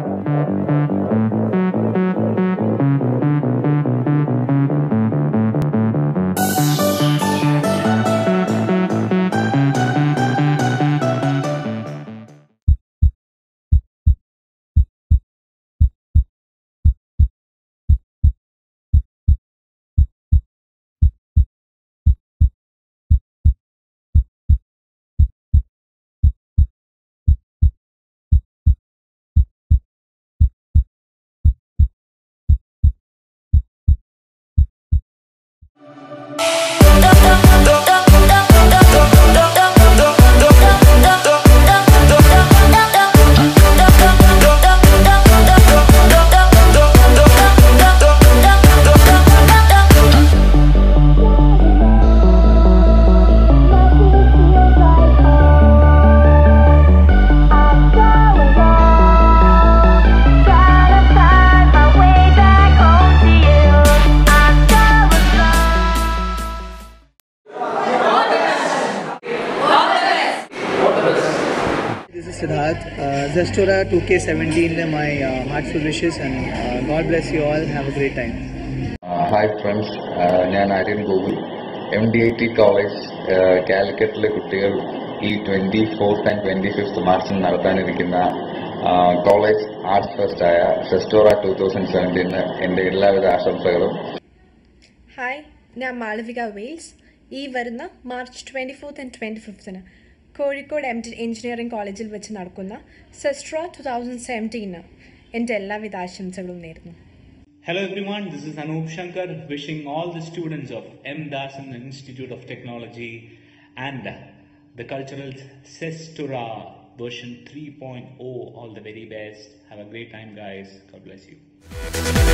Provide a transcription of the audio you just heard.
This is Siddharth. Uh, Zestora 2K17 my uh, heartful wishes and uh, God bless you all. Have a great time. Hi friends ഞാൻ Aryan Gokul M D I T college കാലിക്കറ്റിലെ കുട്ടികൾ ഈ twenty fourth and twenty fifth മാർച്ചിൽ നടത്താനിരിക്കുന്ന college arts fest ആയ സെസ്റ്റോറ two thousand seventeen എൻ്റെ എല്ലാവിധ ആശംസകളും ഹായ് ഞാൻ മാളവിക വെയിൽസ് ഈ വരുന്ന March twenty fourth and twenty ഫിഫ്ത്തിന് കോഴിക്കോട് എം ടി എഞ്ചിനീയറിംഗ് കോളേജിൽ വെച്ച് നടക്കുന്ന സെസ്ട്ര ടു തൗസൻഡ് സെവൻറ്റീന് എൻ്റെ എല്ലാവിധ ആശംസകളും നേരുന്നു Hello everyone, this is Anup Shankar wishing all the students of M. Dasan Institute of Technology and the cultural Sestura version 3.0 all the very best. Have a great time guys. God bless you.